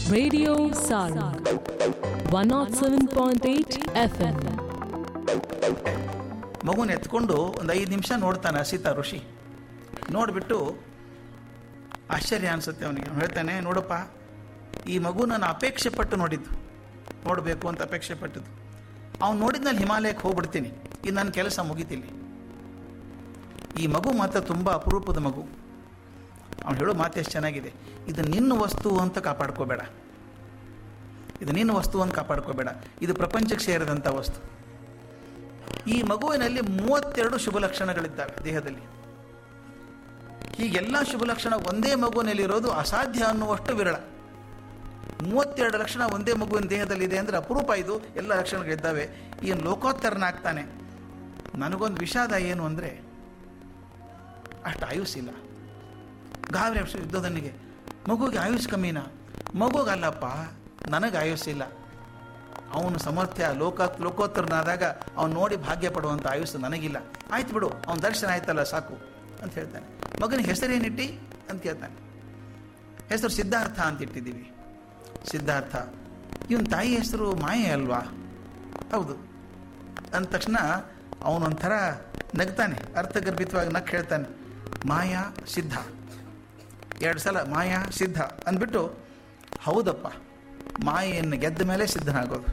Radio Sarang 107.8 FM. ಮಗುನ ಎತ್ಕೊಂಡು ಒಂದು ಐದು ನಿಮಿಷ ನೋಡ್ತಾನೆ ಅಸಿತ ಋಷಿ ನೋಡಿಬಿಟ್ಟು ಆಶ್ಚರ್ಯ ಅನಿಸುತ್ತೆ ಅವನಿಗೆ ಅವ್ನು ಹೇಳ್ತಾನೆ ನೋಡಪ್ಪ ಈ ಮಗು ನಾನು ಅಪೇಕ್ಷೆ ಪಟ್ಟು ನೋಡಿದ್ದು ನೋಡಬೇಕು ಅಂತ ಅಪೇಕ್ಷೆ ಪಟ್ಟದ್ದು ಅವ್ನು ನೋಡಿದ್ನಲ್ಲಿ ಹಿಮಾಲಯಕ್ಕೆ ಹೋಗ್ಬಿಡ್ತೀನಿ ಇದು ನನ್ನ ಕೆಲಸ ಮುಗಿತಿಲ್ಲಿ ಈ ಮಗು ಮಾತ್ರ ತುಂಬ ಅಪರೂಪದ ಮಗು ಅವ್ನು ಹೇಳೋ ಮಾತು ಎಷ್ಟು ಚೆನ್ನಾಗಿದೆ ಇದು ನಿನ್ನ ವಸ್ತು ಅಂತ ಕಾಪಾಡ್ಕೋಬೇಡ ಇದು ನಿನ್ನ ವಸ್ತು ಅಂತ ಕಾಪಾಡ್ಕೋಬೇಡ ಇದು ಪ್ರಪಂಚಕ್ಕೆ ಸೇರಿದಂಥ ವಸ್ತು ಈ ಮಗುವಿನಲ್ಲಿ ಮೂವತ್ತೆರಡು ಶುಭ ಲಕ್ಷಣಗಳಿದ್ದಾವೆ ದೇಹದಲ್ಲಿ ಹೀಗೆಲ್ಲ ಶುಭ ಲಕ್ಷಣ ಒಂದೇ ಮಗುವಿನಲ್ಲಿರೋದು ಅಸಾಧ್ಯ ಅನ್ನುವಷ್ಟು ವಿರಳ ಮೂವತ್ತೆರಡು ಲಕ್ಷಣ ಒಂದೇ ಮಗುವಿನ ದೇಹದಲ್ಲಿದೆ ಅಂದರೆ ಅಪರೂಪ ಇದು ಎಲ್ಲ ಲಕ್ಷಣಗಳಿದ್ದಾವೆ ಈ ಲೋಕೋತ್ತರನಾಗ್ತಾನೆ ನನಗೊಂದು ವಿಷಾದ ಏನು ಅಂದರೆ ಅಷ್ಟು ಆಯುಸ್ಸಿಲ್ಲ ಗಾಬರಿ ಅಷ್ಟು ಯುದ್ಧದನಿಗೆ ಮಗುಗೆ ಆಯುಷ್ ಕಮ್ಮಿನಾ ಮಗುಗಲ್ಲಪ್ಪ ನನಗೆ ಆಯುಸ್ಸಿಲ್ಲ ಅವನು ಸಮರ್ಥ್ಯ ಲೋಕ ಲೋಕೋತ್ತರನಾದಾಗ ಅವನು ನೋಡಿ ಭಾಗ್ಯ ಪಡುವಂಥ ಆಯುಸ್ಸು ನನಗಿಲ್ಲ ಆಯ್ತು ಬಿಡು ಅವನ ದರ್ಶನ ಆಯ್ತಲ್ಲ ಸಾಕು ಅಂತ ಹೇಳ್ತಾನೆ ಮಗನ ಹೆಸರೇನಿಟ್ಟಿ ಅಂತ ಕೇಳ್ತಾನೆ ಹೆಸರು ಸಿದ್ಧಾರ್ಥ ಅಂತ ಇಟ್ಟಿದ್ದೀವಿ ಸಿದ್ಧಾರ್ಥ ಇವನ ತಾಯಿ ಹೆಸರು ಮಾಯೆ ಅಲ್ವಾ ಹೌದು ಅಂದ ತಕ್ಷಣ ಅವನೊಂಥರ ನಗ್ತಾನೆ ಅರ್ಥಗರ್ಭಿತವಾಗಿ ನಕ್ ಹೇಳ್ತಾನೆ ಮಾಯಾ ಸಿದ್ಧ ಎರಡು ಸಲ ಮಾಯಾ ಸಿದ್ಧ ಅಂದ್ಬಿಟ್ಟು ಹೌದಪ್ಪ ಮಾಯೆಯನ್ನು ಗೆದ್ದ ಮೇಲೆ ಸಿದ್ಧನಾಗೋದು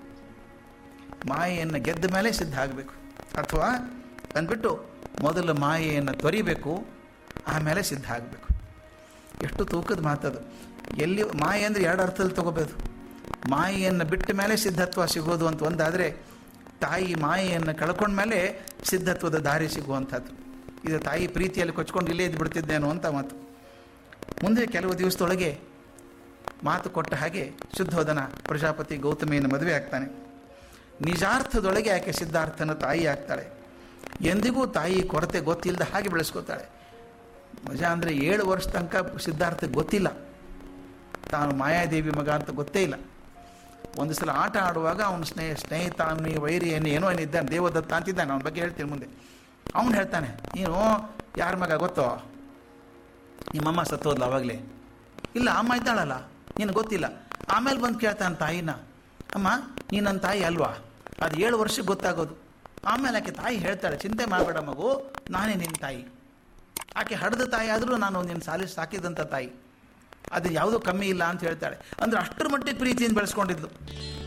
ಮಾಯೆಯನ್ನು ಗೆದ್ದ ಮೇಲೆ ಸಿದ್ಧ ಆಗಬೇಕು ಅಥವಾ ಅಂದ್ಬಿಟ್ಟು ಮೊದಲು ಮಾಯೆಯನ್ನು ತೊರಿಬೇಕು ಆಮೇಲೆ ಸಿದ್ಧ ಆಗಬೇಕು ಎಷ್ಟು ತೂಕದ ಮಾತದು ಎಲ್ಲಿ ಮಾಯೆ ಅಂದರೆ ಎರಡು ಅರ್ಥದಲ್ಲಿ ತಗೋಬೋದು ಮಾಯೆಯನ್ನು ಬಿಟ್ಟ ಮೇಲೆ ಸಿದ್ಧತ್ವ ಸಿಗೋದು ಅಂತ ಒಂದಾದರೆ ತಾಯಿ ಮಾಯೆಯನ್ನು ಕಳ್ಕೊಂಡ್ಮೇಲೆ ಸಿದ್ಧತ್ವದ ದಾರಿ ಸಿಗುವಂಥದ್ದು ಇದು ತಾಯಿ ಪ್ರೀತಿಯಲ್ಲಿ ಕೊಚ್ಕೊಂಡು ಇಲ್ಲೇ ಇದ್ದು ಬಿಡ್ತಿದ್ದೇನೋ ಅಂತ ಮಾತು ಮುಂದೆ ಕೆಲವು ದಿವಸದೊಳಗೆ ಮಾತು ಕೊಟ್ಟ ಹಾಗೆ ಶುದ್ಧೋಧನ ಪ್ರಜಾಪತಿ ಗೌತಮಿಯನ್ನು ಮದುವೆ ಆಗ್ತಾನೆ ನಿಜಾರ್ಥದೊಳಗೆ ಆಕೆ ಸಿದ್ಧಾರ್ಥನ ತಾಯಿ ಆಗ್ತಾಳೆ ಎಂದಿಗೂ ತಾಯಿ ಕೊರತೆ ಗೊತ್ತಿಲ್ಲದ ಹಾಗೆ ಬೆಳೆಸ್ಕೋತಾಳೆ ಮಜಾ ಅಂದರೆ ಏಳು ವರ್ಷ ತನಕ ಸಿದ್ಧಾರ್ಥ ಗೊತ್ತಿಲ್ಲ ತಾನು ಮಾಯಾದೇವಿ ಮಗ ಅಂತ ಗೊತ್ತೇ ಇಲ್ಲ ಒಂದು ಸಲ ಆಟ ಆಡುವಾಗ ಅವನ ಸ್ನೇಹ ಸ್ನೇಹಿತ ಅವನಿ ವೈರಿ ಏನು ಏನೋ ಏನಿದ್ದಾನೆ ದೇವದತ್ತ ಅಂತಿದ್ದಾನೆ ಅವನ ಬಗ್ಗೆ ಹೇಳ್ತೀನಿ ಮುಂದೆ ಅವನು ಹೇಳ್ತಾನೆ ನೀನು ಯಾರ ಮಗ ಗೊತ್ತೋ ನಿಮ್ಮಮ್ಮ ಸತ್ತೋದ್ಲ ಅವಾಗಲೇ ಇಲ್ಲ ಅಮ್ಮ ಇದ್ದಾಳಲ್ಲ ನೀನು ಗೊತ್ತಿಲ್ಲ ಆಮೇಲೆ ಬಂದು ಕೇಳ್ತಾನೆ ತಾಯಿನ ಅಮ್ಮ ನೀನು ನನ್ನ ತಾಯಿ ಅಲ್ವಾ ಅದು ಏಳು ವರ್ಷಕ್ಕೆ ಗೊತ್ತಾಗೋದು ಆಮೇಲೆ ಆಕೆ ತಾಯಿ ಹೇಳ್ತಾಳೆ ಚಿಂತೆ ಮಾಡಬೇಡ ಮಗು ನಾನೇ ನಿನ್ನ ತಾಯಿ ಆಕೆ ಹಡ್ದ ತಾಯಿ ಆದರೂ ನಾನು ನಿನ್ನ ಸಾಲಿಸಿ ಸಾಕಿದಂಥ ತಾಯಿ ಅದು ಯಾವುದೂ ಕಮ್ಮಿ ಇಲ್ಲ ಅಂತ ಹೇಳ್ತಾಳೆ ಅಂದ್ರೆ ಅಷ್ಟರ ಮಟ್ಟಿಗೆ ಪ್ರೀತಿಯಿಂದ ಬೆಳೆಸ್ಕೊಂಡಿದ್ಲು